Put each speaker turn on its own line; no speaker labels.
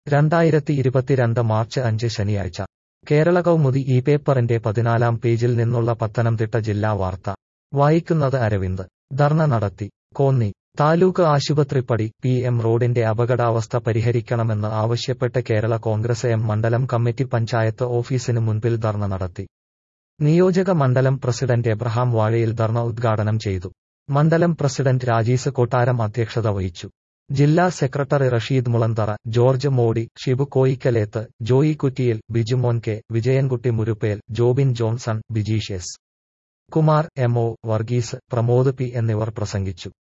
രണ്ടായിരത്തി ഇരുപത്തിരണ്ട് മാർച്ച് അഞ്ച് ശനിയാഴ്ച കേരള കൗമുദി ഈ പേപ്പറിന്റെ പതിനാലാം പേജിൽ നിന്നുള്ള പത്തനംതിട്ട ജില്ലാ വാർത്ത വായിക്കുന്നത് അരവിന്ദ് ധർണ നടത്തി കോന്നി താലൂക്ക് ആശുപത്രിപ്പടി പി എം റോഡിന്റെ അപകടാവസ്ഥ പരിഹരിക്കണമെന്ന് ആവശ്യപ്പെട്ട് കേരള കോൺഗ്രസ് എം മണ്ഡലം കമ്മിറ്റി പഞ്ചായത്ത് ഓഫീസിന് മുൻപിൽ ധർണ നടത്തി നിയോജക മണ്ഡലം പ്രസിഡന്റ് എബ്രഹാം വാഴയിൽ ധർണ ഉദ്ഘാടനം ചെയ്തു മണ്ഡലം പ്രസിഡന്റ് രാജീസ് കൊട്ടാരം അധ്യക്ഷത വഹിച്ചു ജില്ലാ secretary Rasheed Mulanthara George Modi Shibu Koikkaleth Joy Kuttiyil Bijumon K Vijayankutty Muruppel Jobin Johnson Bijeesh S Kumar M O Varghese Pramod P എന്നിവർ പ്രസംഗിച്ചു